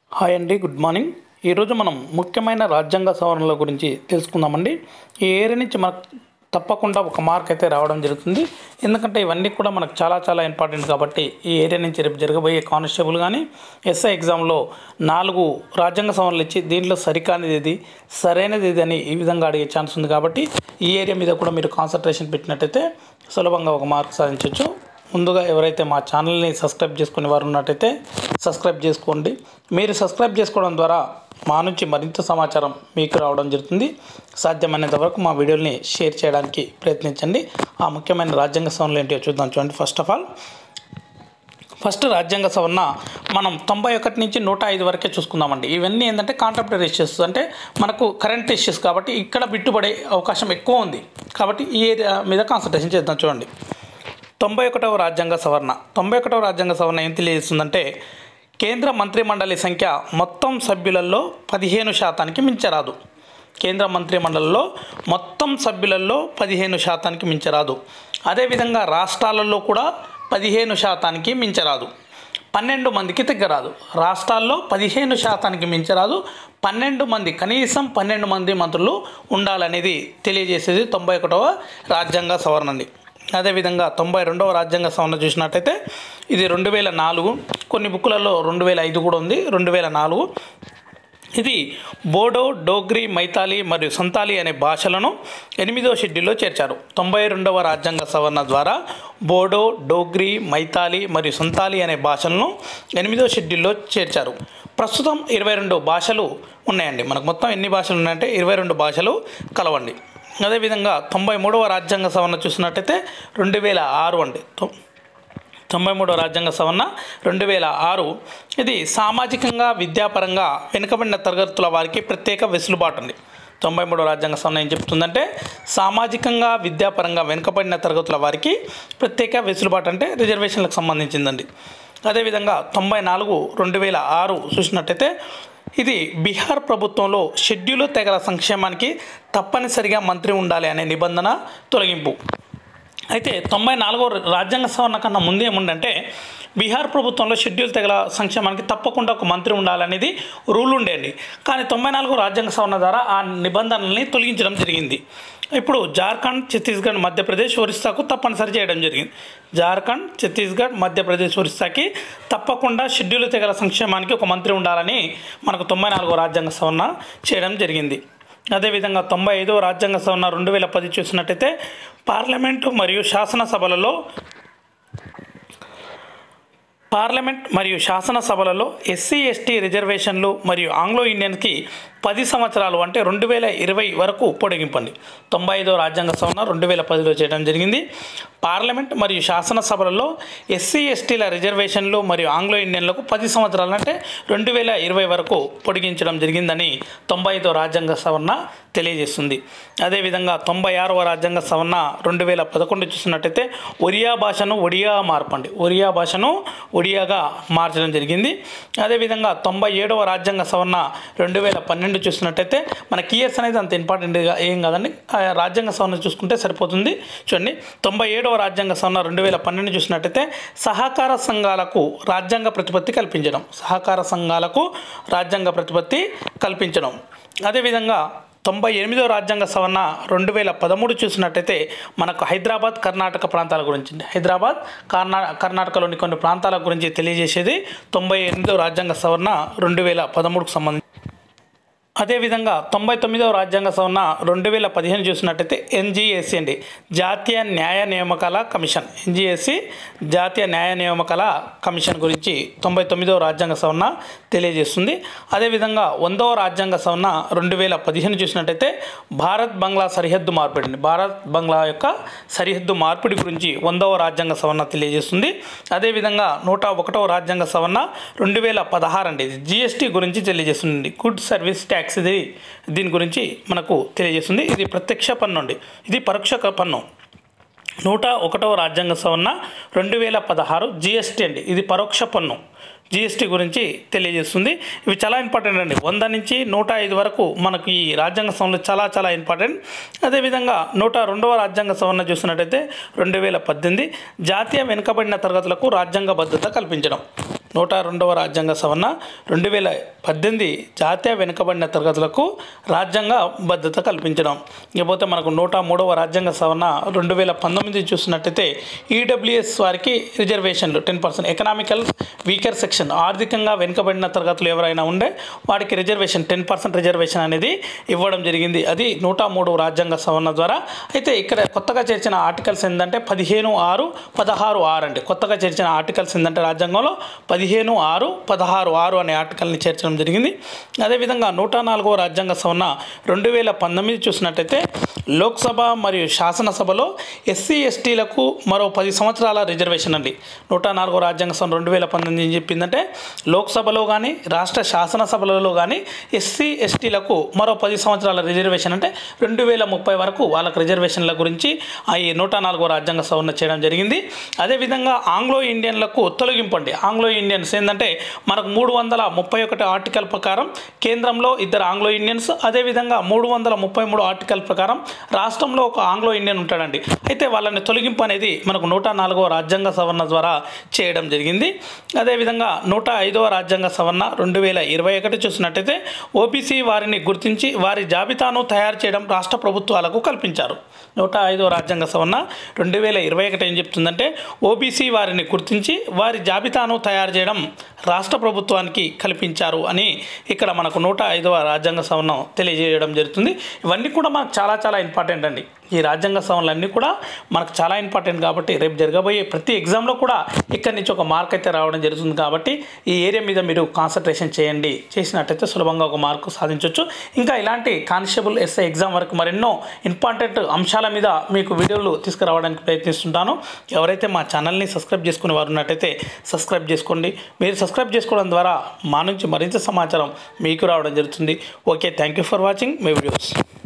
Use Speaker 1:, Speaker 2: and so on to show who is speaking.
Speaker 1: Hi అండి good morning ఈరోజు మనం ముఖ్యమైన రాజ్యాంగ సవరణల గురించి తెలుసుకుందామండి ఈ ఏరియా నుంచి మనకు తప్పకుండా ఒక మార్క్ అయితే రావడం జరుగుతుంది ఎందుకంటే ఇవన్నీ కూడా మనకు చాలా చాలా ఇంపార్టెంట్ కాబట్టి ఈ ఏరియా నుంచి రేపు జరగబోయే కానిస్టేబుల్ కానీ ఎస్ఐ ఎగ్జామ్లో నాలుగు రాజ్యాంగ సవరణలు ఇచ్చి దీంట్లో సరికానిది ఇది సరైనది ఇది అని ఈ విధంగా అడిగే ఛాన్స్ ఉంది కాబట్టి ఈ ఏరియా మీద కూడా మీరు కాన్సన్ట్రేషన్ పెట్టినట్టయితే సులభంగా ఒక మార్క్ సాధించవచ్చు ముందుగా ఎవరైతే మా ఛానల్ని సబ్స్క్రైబ్ చేసుకునే వారు ఉన్నట్టయితే సబ్స్క్రైబ్ చేసుకోండి మీరు సబ్స్క్రైబ్ చేసుకోవడం ద్వారా మా నుంచి మరింత సమాచారం మీకు రావడం జరుగుతుంది సాధ్యమైనంత వరకు మా వీడియోని షేర్ చేయడానికి ప్రయత్నించండి ఆ ముఖ్యమైన రాజ్యాంగ సవరణలు ఏంటో చూద్దాం చూడండి ఫస్ట్ ఆఫ్ ఆల్ ఫస్ట్ రాజ్యాంగ సవరణ మనం తొంభై ఒకటి నుంచి నూట ఐదు వరకే చూసుకుందామండి ఇవన్నీ ఏంటంటే కాంటెంపరీ ఇష్యూస్ అంటే మనకు కరెంట్ ఇష్యూస్ కాబట్టి ఇక్కడ బిట్టుపడే అవకాశం ఎక్కువ ఉంది కాబట్టి ఈ ఏరియా మీద కాన్సన్ట్రేషన్ చేద్దాం చూడండి తొంభై ఒకటవ రాజ్యాంగ సవరణ తొంభై ఒకటవ రాజ్యాంగ సవరణ ఏం తెలియజేస్తుందంటే కేంద్ర మంత్రిమండలి సంఖ్య మొత్తం సభ్యులలో పదిహేను శాతానికి మించరాదు కేంద్ర మంత్రిమండలిలో మొత్తం సభ్యులలో పదిహేను శాతానికి మించరాదు అదేవిధంగా రాష్ట్రాలలో కూడా పదిహేను శాతానికి మించరాదు పన్నెండు మందికి తగ్గరాదు రాష్ట్రాల్లో పదిహేను శాతానికి మించరాదు పన్నెండు మంది కనీసం పన్నెండు మంది మంత్రులు ఉండాలనేది తెలియజేసేది తొంభై ఒకటవ రాజ్యాంగ సవరణ అండి అదేవిధంగా తొంభై రెండవ రాజ్యాంగ సవరణ చూసినట్టయితే ఇది రెండు వేల నాలుగు కొన్ని బుక్కులలో రెండు వేల ఐదు కూడా ఉంది రెండు వేల నాలుగు ఇది బోడో డోగ్రీ మైతాలి మరియు సంతాలి అనే భాషలను ఎనిమిదవ షెడ్యూల్లో చేర్చారు తొంభై రెండవ రాజ్యాంగ సవరణ ద్వారా బోడో డోగ్రీ మైతాలి మరియు సంతాలి అనే భాషలను ఎనిమిదవ షెడ్యూల్లో చేర్చారు ప్రస్తుతం ఇరవై రెండు భాషలు ఉన్నాయండి మనకు మొత్తం ఎన్ని భాషలు ఉన్నాయంటే ఇరవై రెండు భాషలు కలవండి అదేవిధంగా తొంభై మూడవ రాజ్యాంగ సవరణ చూసినట్టయితే రెండు వేల ఆరు అండి తొ- తొంభై మూడవ రాజ్యాంగ సవరణ రెండు వేల ఆరు ఇది సామాజికంగా విద్యాపరంగా వెనుకబడిన తరగతుల వారికి ప్రత్యేక వెసులుబాటు ఉంది తొంభై మూడవ రాజ్యాంగ సవరణ ఏం చెప్తుందంటే సామాజికంగా విద్యాపరంగా వెనుకబడిన తరగతుల వారికి ప్రత్యేక వెసులుబాటు అంటే రిజర్వేషన్లకు సంబంధించిందండి అదేవిధంగా తొంభై నాలుగు రెండు వేల ఆరు చూసినట్టయితే ఇది బీహార్ ప్రభుత్వంలో షెడ్యూల్ తెగల సంక్షేమానికి తప్పనిసరిగా మంత్రి ఉండాలి అనే నిబంధన తొలగింపు అయితే తొంభై నాలుగో రాజ్యాంగ సవరణ కన్నా ముందు ఏముందంటే బీహార్ ప్రభుత్వంలో షెడ్యూల్ తెగల సంక్షేమానికి తప్పకుండా ఒక మంత్రి ఉండాలనేది రూల్ ఉండేది కానీ తొంభై నాలుగో రాజ్యాంగ సవరణ ద్వారా ఆ నిబంధనల్ని తొలగించడం జరిగింది ఇప్పుడు జార్ఖండ్ ఛత్తీస్గఢ్ మధ్యప్రదేశ్ ఒరిస్సాకు తప్పనిసరి చేయడం జరిగింది జార్ఖండ్ ఛత్తీస్గఢ్ మధ్యప్రదేశ్ ఒరిస్సాకి తప్పకుండా షెడ్యూల్ తెగల సంక్షేమానికి ఒక మంత్రి ఉండాలని మనకు తొంభై నాలుగో రాజ్యాంగ సవరణ చేయడం జరిగింది అదేవిధంగా తొంభై ఐదో రాజ్యాంగ సవరణ రెండు వేల పది చూసినట్టయితే పార్లమెంటు మరియు శాసనసభలలో పార్లమెంట్ మరియు శాసనసభలలో ఎస్సీ ఎస్టీ రిజర్వేషన్లు మరియు ఆంగ్లో ఇండియన్స్కి పది సంవత్సరాలు అంటే రెండు వేల ఇరవై వరకు పొడిగింపండి తొంభై ఐదో రాజ్యాంగ సవరణ రెండు వేల పదిలో చేయడం జరిగింది పార్లమెంట్ మరియు శాసనసభలలో ఎస్సీ ఎస్టీల రిజర్వేషన్లు మరియు ఆంగ్లో ఇండియన్లకు పది సంవత్సరాలు అంటే రెండు వేల ఇరవై వరకు పొడిగించడం జరిగిందని తొంభై ఐదో రాజ్యాంగ సవరణ తెలియజేస్తుంది అదేవిధంగా తొంభై ఆరవ రాజ్యాంగ సవరణ రెండు వేల పదకొండు చూసినట్టయితే ఒరియా భాషను ఒడియా మార్పండి ఒరియా భాషను ఒడియాగా మార్చడం జరిగింది అదేవిధంగా తొంభై ఏడవ రాజ్యాంగ సవరణ రెండు వేల పన్నెండు చూసినట్టయితే మన ఇయర్స్ అనేది అంత ఇంపార్టెంట్గా ఏం కాదండి ఆ రాజ్యాంగ సవరణ చూసుకుంటే సరిపోతుంది చూడండి తొంభై ఏడవ రాజ్యాంగ సవరణ రెండు వేల పన్నెండు చూసినట్టయితే సహకార సంఘాలకు రాజ్యాంగ ప్రతిపత్తి కల్పించడం సహకార సంఘాలకు రాజ్యాంగ ప్రతిపత్తి కల్పించడం అదేవిధంగా తొంభై ఎనిమిదో రాజ్యాంగ సవరణ రెండు వేల పదమూడు చూసినట్టయితే మనకు హైదరాబాద్ కర్ణాటక ప్రాంతాల గురించి హైదరాబాద్ కర్ణా కర్ణాటకలోని కొన్ని ప్రాంతాల గురించి తెలియజేసేది తొంభై ఎనిమిదో రాజ్యాంగ సవరణ రెండు వేల పదమూడుకు సంబంధించి అదేవిధంగా తొంభై తొమ్మిదవ రాజ్యాంగ సవరణ రెండు వేల పదిహేను చూసినట్టయితే ఎన్జిఎస్సి అండి జాతీయ న్యాయ నియామకాల కమిషన్ ఎన్జిఎస్సి జాతీయ న్యాయ నియామకాల కమిషన్ గురించి తొంభై తొమ్మిదవ రాజ్యాంగ సవరణ తెలియజేస్తుంది అదేవిధంగా వందవ రాజ్యాంగ సవరణ రెండు వేల పదిహేను చూసినట్టయితే భారత్ బంగ్లా సరిహద్దు మార్పిడి అండి. భారత్ బంగ్లా యొక్క సరిహద్దు మార్పిడి గురించి వందవ రాజ్యాంగ సవరణ తెలియజేస్తుంది అదేవిధంగా నూట ఒకటవ రాజ్యాంగ సవరణ రెండు వేల పదహారు అండి ఇది జిఎస్టీ గురించి తెలియజేస్తుంది గుడ్ సర్వీస్ ట్యాక్స్ ఇది దీని గురించి మనకు తెలియజేస్తుంది ఇది ప్రత్యక్ష పన్ను అండి ఇది పరోక్ష క- పన్ను నూట ఒకటవ రాజ్యాంగ సవరణ రెండు వేల పదహారు జిఎస్టీ అండి ఇది పరోక్ష పన్ను జిఎస్టీ గురించి తెలియజేస్తుంది ఇవి చాలా ఇంపార్టెంట్ అండి వంద నుంచి నూట ఐదు వరకు మనకు ఈ రాజ్యాంగ సవరణ చాలా చాలా ఇంపార్టెంట్ అదేవిధంగా నూట రెండవ రాజ్యాంగ సవరణ చూసినట్టయితే రెండు వేల పద్దెనిమిది జాతీయ వెనుకబడిన తరగతులకు రాజ్యాంగ భద్రత కల్పించడం నూట రెండవ రాజ్యాంగ సవరణ రెండు వేల పద్దెనిమిది జాతీయ వెనుకబడిన తరగతులకు రాజ్యాంగ భద్రత కల్పించడం ఇకపోతే మనకు నూట మూడవ రాజ్యాంగ సవరణ రెండు వేల పంతొమ్మిది చూసినట్టయితే ఈడబ్ల్యూఎస్ వారికి రిజర్వేషన్లు ten percent economical weaker section ఆర్థికంగా వెనుకబడిన తరగతులు ఎవరైనా ఉండే వాడికి రిజర్వేషన్ టెన్ పర్సెంట్ రిజర్వేషన్ అనేది ఇవ్వడం జరిగింది అది నూట మూడు రాజ్యాంగ సవరణ ద్వారా అయితే ఇక్కడ కొత్తగా చేర్చిన ఆర్టికల్స్ ఏంటంటే పదిహేను ఆరు పదహారు ఆరు అంటే కొత్తగా చేర్చిన ఆర్టికల్స్ ఏంటంటే రాజ్యాంగంలో పదిహేను ఆరు పదహారు ఆరు అనే ఆర్టికల్ని చేర్చడం జరిగింది అదేవిధంగా నూట నాలుగవ రాజ్యాంగ సవరణ రెండు వేల పంతొమ్మిది చూసినట్టయితే లోక్సభ మరియు శాసనసభలో ఎస్సీ ఎస్టీలకు మరో పది సంవత్సరాల రిజర్వేషన్ అండి నూట నాలుగో రాజ్యాంగ సవరణ రెండు వేల పంతొమ్మిది ఏం చెప్పిందంటే లోక్సభలో కానీ రాష్ట్ర శాసనసభలలో కానీ ఎస్సీ ఎస్టీలకు మరో పది సంవత్సరాల రిజర్వేషన్ అంటే రెండు వేల ముప్పై వరకు వాళ్ళకు రిజర్వేషన్ల గురించి ఆ ఈ నూట నాలుగో రాజ్యాంగ సవరణ చేయడం జరిగింది అదేవిధంగా ఆంగ్లో ఇండియన్లకు తొలగింపు అండి ఆంగ్లో ఇండియన్స్ ఏంటంటే మనకు మూడు వందల ముప్పై ఒకటి ఆర్టికల్ ప్రకారం కేంద్రంలో ఇద్దరు ఆంగ్లో ఇండియన్స్ అదేవిధంగా మూడు వందల ముప్పై మూడు ఆర్టికల్ ప్రకారం రాష్ట్రంలో ఒక ఆంగ్లో ఇండియన్ ఉంటాడండి అయితే వాళ్ళని తొలగింపు అనేది మనకు నూట నాలుగవ రాజ్యాంగ సవరణ ద్వారా చేయడం జరిగింది అదేవిధంగా నూట ఐదవ రాజ్యాంగ సవరణ రెండు వేల ఇరవై ఒకటి చూసినట్టయితే ఓబీసీ వారిని గుర్తించి వారి జాబితాను తయారు చేయడం రాష్ట్ర ప్రభుత్వాలకు కల్పించారు నూట ఐదవ రాజ్యాంగ సవరణ రెండు వేల ఇరవై ఒకటి ఏం చెప్తుందంటే ఓబీసీ వారిని గుర్తించి వారి జాబితాను తయారు చేయడం రాష్ట్ర ప్రభుత్వానికి కల్పించారు అని ఇక్కడ మనకు నూట ఐదవ రాజ్యాంగ సవరణ తెలియజేయడం జరుగుతుంది ఇవన్నీ కూడా మనకు చాలా చాలా ఇంపార్టెంట్ అండి ఈ రాజ్యాంగ సవరణలు అన్నీ కూడా మనకు చాలా ఇంపార్టెంట్ కాబట్టి రేపు జరగబోయే ప్రతి ఎగ్జామ్లో కూడా ఇక్కడి నుంచి ఒక మార్క్ అయితే రావడం జరుగుతుంది కాబట్టి ఈ ఏరియా మీద మీరు కాన్సన్ట్రేషన్ చేయండి చేసినట్టయితే సులభంగా ఒక మార్కు సాధించవచ్చు ఇంకా ఇలాంటి కానిస్టేబుల్ ఎస్ఐ ఎగ్జామ్ వరకు మరెన్నో ఇంపార్టెంట్ అంశాల మీద మీకు వీడియోలు తీసుకురావడానికి ప్రయత్నిస్తుంటాను ఎవరైతే మా ఛానల్ని సబ్స్క్రైబ్ చేసుకునే వారు ఉన్నట్టయితే సబ్స్క్రైబ్ చేసుకోండి మీరు సబ్స్క్రైబ్ చేసుకోవడం ద్వారా మా నుంచి మరింత సమాచారం మీకు రావడం జరుగుతుంది okay thank you for watching my videos